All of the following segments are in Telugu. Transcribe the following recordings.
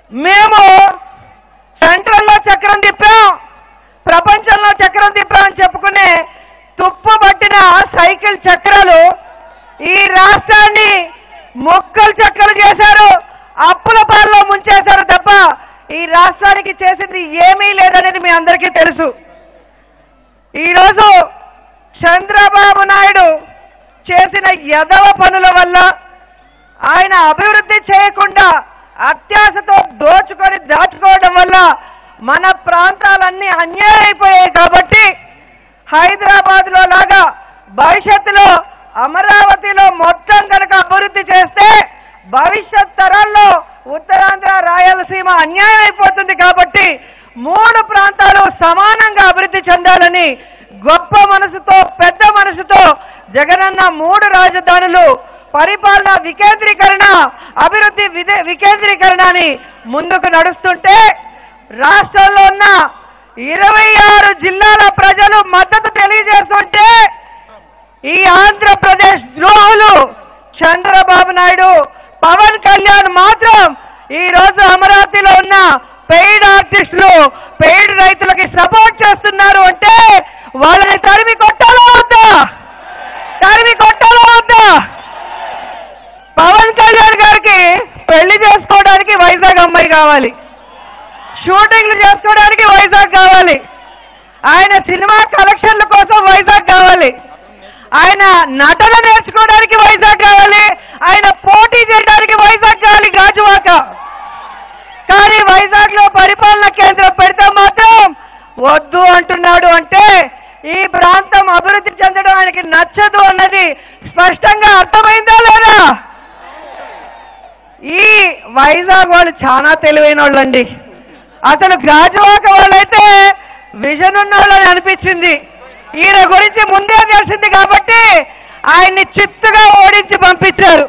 మేము సెంట్రల్లో చక్రం తిప్పాం ప్రపంచంలో చక్రం తిప్పామని చెప్పుకునే తుప్పు పట్టిన సైకిల్ చక్రాలు ఈ రాష్ట్రాన్ని మొక్కలు చక్కలు చేశారు అప్పుల పాలలో ముంచేశారు తప్ప ఈ రాష్ట్రానికి చేసింది ఏమీ లేదనేది మీ అందరికీ తెలుసు ఈరోజు చంద్రబాబు నాయుడు చేసిన యదవ పనుల వల్ల ఆయన అభివృద్ధి చేయకుండా అత్యాశతో దోచుకొని దాచుకోవడం వల్ల మన ప్రాంతాలన్నీ అన్యాయం అయిపోయాయి కాబట్టి హైదరాబాద్ లో లాగా భవిష్యత్తులో అమరావతిలో మొత్తం కనుక అభివృద్ధి చేస్తే భవిష్యత్ తరాల్లో ఉత్తరాంధ్ర రాయలసీమ అన్యాయం అయిపోతుంది కాబట్టి మూడు ప్రాంతాలు సమానంగా అభివృద్ధి చెందాలని గొప్ప మనసుతో పెద్ద మనసుతో జగనన్న మూడు రాజధానులు పరిపాలన వికేంద్రీకరణ అభివృద్ధి విదే వికేంద్రీకరణ అని ముందుకు నడుస్తుంటే రాష్ట్రంలో ఉన్న ఇరవై ఆరు జిల్లాల ప్రజలు మద్దతు తెలియజేస్తుంటే ఈ ఆంధ్రప్రదేశ్ ద్రోహులు చంద్రబాబు నాయుడు పవన్ కళ్యాణ్ మాత్రం ఈ రోజు అమరావతిలో ఉన్న పెయిడ్ ఆర్టిస్టులు పెయిడ్ రైతులకి సపోర్ట్ చేస్తున్నారు అంటే వాళ్ళని తరిమి కొట్టాలా వద్దా తరిమి కొట్టాలా వద్దా పవన్ కళ్యాణ్ గారికి పెళ్లి చేసుకోవడానికి వైజాగ్ అమ్మాయి కావాలి షూటింగ్లు చేసుకోవడానికి వైజాగ్ కావాలి ఆయన సినిమా కలెక్షన్ల కోసం వైజాగ్ కావాలి ఆయన నటన నేర్చుకోవడానికి వైజాగ్ కావాలి ఆయన పోటీ చేయడానికి వైజాగ్ కావాలి గాజువాక కానీ వైజాగ్ లో పరిపాలన కేంద్రం పెడితే మాత్రం వద్దు అంటున్నాడు అంటే ఈ ప్రాంతం అభివృద్ధి చెందడం ఆయనకి నచ్చదు అన్నది స్పష్టంగా అర్థమైందా లేదా ఈ వైజాగ్ వాళ్ళు చాలా తెలివైన వాళ్ళండి అసలు గాజువాక వాళ్ళైతే విజన్ ఉన్న వాళ్ళని అనిపించింది ఈయన గురించి ముందే తెలిసింది కాబట్టి ఆయన్ని చిత్తుగా ఓడించి పంపించారు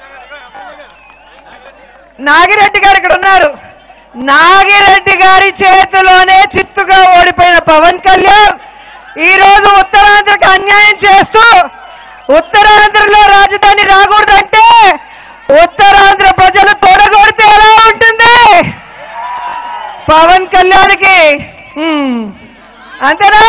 నాగిరెడ్డి గారు ఇక్కడ ఉన్నారు నాగిరెడ్డి గారి చేతిలోనే చిత్తుగా ఓడిపోయిన పవన్ కళ్యాణ్ ఈ రోజు ఉత్తరాంధ్రకి అన్యాయం చేస్తూ ఉత్తరాంధ్రలో రాజధాని రాకూడదంటే ఉత్తరాంధ్ర ప్రజలు తొడగొడితే ఎలా ఉంటుంది పవన్ కళ్యాణ్కి హ్మ్, అంతేనా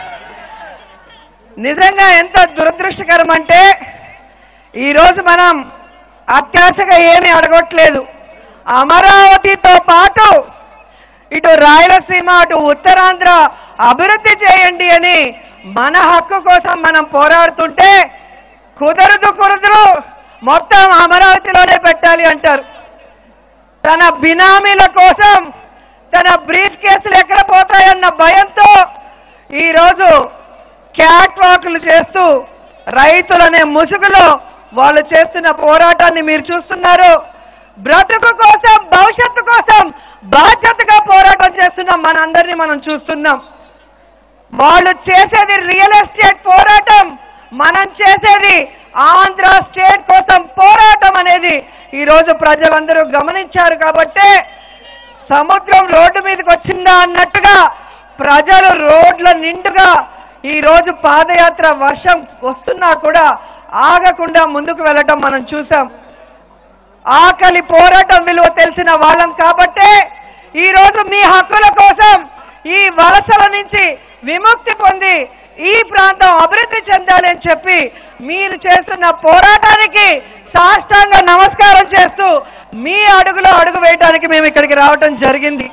నిజంగా ఎంత దురదృష్టకరం అంటే ఈరోజు మనం అత్యాశగా ఏమీ అడగట్లేదు అమరావతితో పాటు ఇటు రాయలసీమ అటు ఉత్తరాంధ్ర అభివృద్ధి చేయండి అని మన హక్కు కోసం మనం పోరాడుతుంటే కుదరదు కుదరదు మొత్తం అమరావతిలోనే పెట్టాలి అంటారు తన బినామీల కోసం తన బ్రీఫ్ కేసులు ఎక్కడ పోతాయన్న భయంతో ఈరోజు క్యాట్ వాకులు చేస్తూ రైతులనే ముసుగులో వాళ్ళు చేస్తున్న పోరాటాన్ని మీరు చూస్తున్నారు బ్రతుకు కోసం భవిష్యత్తు కోసం బాధ్యతగా పోరాటం చేస్తున్న మనందరినీ మనం చూస్తున్నాం వాళ్ళు చేసేది రియల్ ఎస్టేట్ పోరాటం మనం చేసేది ఆంధ్ర స్టేట్ కోసం పోరాటం అనేది ఈరోజు ప్రజలందరూ గమనించారు కాబట్టే సముద్రం రోడ్డు మీదకి వచ్చిందా అన్నట్టుగా ప్రజలు రోడ్ల నిండుగా ఈ రోజు పాదయాత్ర వర్షం వస్తున్నా కూడా ఆగకుండా ముందుకు వెళ్ళటం మనం చూసాం ఆకలి పోరాటం విలువ తెలిసిన వాళ్ళం కాబట్టే ఈ రోజు మీ హక్కుల కోసం ఈ వలసల నుంచి విముక్తి పొంది ఈ ప్రాంతం అభివృద్ధి చెందాలి అని చెప్పి మీరు చేస్తున్న పోరాటానికి సాష్టాంగ నమస్కారం చేస్తూ మీ అడుగులో అడుగు వేయడానికి మేము ఇక్కడికి రావటం జరిగింది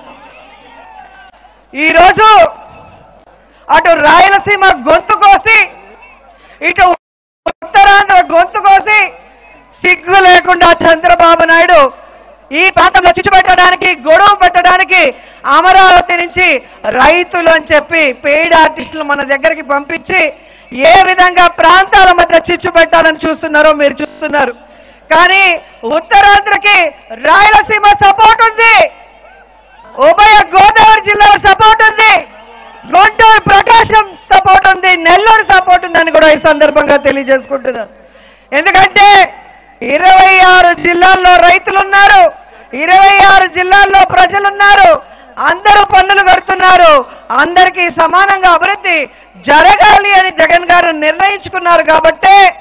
ఈరోజు అటు రాయలసీమ గొంతు కోసి ఇటు ఉత్తరాంధ్ర గొంతు కోసి సిగ్గు లేకుండా చంద్రబాబు నాయుడు ఈ ప్రాంతంలో చిచ్చు పెట్టడానికి గొడవ పెట్టడానికి అమరావతి నుంచి రైతులు అని చెప్పి పెయిడ్ ఆర్టిస్టులు మన దగ్గరికి పంపించి ఏ విధంగా ప్రాంతాల మధ్య చిచ్చు పెట్టాలని చూస్తున్నారో మీరు చూస్తున్నారు కానీ ఉత్తరాంధ్రకి రాయలసీమ సపోర్ట్ ఉంది ఉభయ గోదావరి జిల్లాల సపోర్ట్ ఉంది గుంటూరు ప్రకాశం సపోర్ట్ ఉంది నెల్లూరు సపోర్ట్ ఉందని కూడా ఈ సందర్భంగా తెలియజేసుకుంటున్నాను ఎందుకంటే ఇరవై ఆరు జిల్లాల్లో రైతులు ఉన్నారు ఇరవై ఆరు జిల్లాల్లో ప్రజలున్నారు అందరూ పన్నులు కడుతున్నారు అందరికీ సమానంగా అభివృద్ధి జరగాలి అని జగన్ గారు నిర్ణయించుకున్నారు కాబట్టే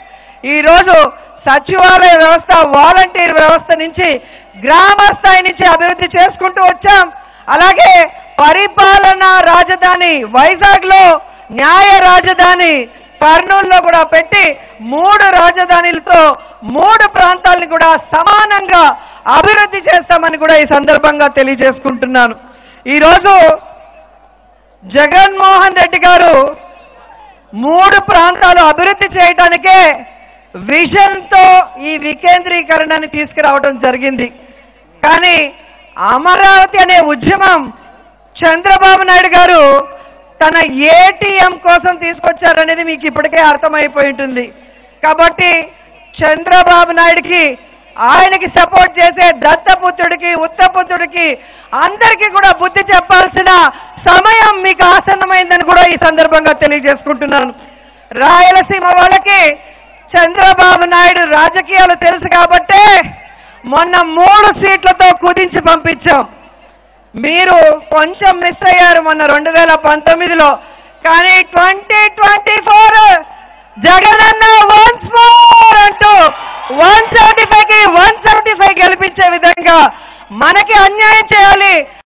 ఈరోజు సచివాలయ వ్యవస్థ వాలంటీర్ వ్యవస్థ నుంచి గ్రామ స్థాయి నుంచి అభివృద్ధి చేసుకుంటూ వచ్చాం అలాగే పరిపాలనా రాజధాని వైజాగ్లో న్యాయ రాజధాని కర్నూలులో కూడా పెట్టి మూడు రాజధానులతో మూడు ప్రాంతాలను కూడా సమానంగా అభివృద్ధి చేస్తామని కూడా ఈ సందర్భంగా తెలియజేసుకుంటున్నాను ఈరోజు జగన్మోహన్ రెడ్డి గారు మూడు ప్రాంతాలు అభివృద్ధి చేయడానికే విజన్తో ఈ వికేంద్రీకరణని తీసుకురావడం జరిగింది కానీ అమరావతి అనే ఉద్యమం చంద్రబాబు నాయుడు గారు తన ఏటీఎం కోసం తీసుకొచ్చారనేది మీకు ఇప్పటికే అర్థమైపోయి ఉంటుంది కాబట్టి చంద్రబాబు నాయుడికి ఆయనకి సపోర్ట్ చేసే దత్తపుత్రుడికి ఉత్తపుత్రుడికి అందరికీ కూడా బుద్ధి చెప్పాల్సిన సమయం మీకు ఆసన్నమైందని కూడా ఈ సందర్భంగా తెలియజేసుకుంటున్నాను రాయలసీమ వాళ్ళకి చంద్రబాబు నాయుడు రాజకీయాలు తెలుసు కాబట్టే మొన్న మూడు సీట్లతో కుదించి పంపించాం మీరు కొంచెం మిస్ అయ్యారు మొన్న రెండు వేల పంతొమ్మిదిలో కానీ ట్వంటీ ట్వంటీ ఫోర్ జగనన్న వన్స్ మోర్ అంటూ వన్ సెవెంటీ ఫైవ్ కి వన్ సెవెంటీ ఫైవ్ గెలిపించే విధంగా మనకి అన్యాయం చేయాలి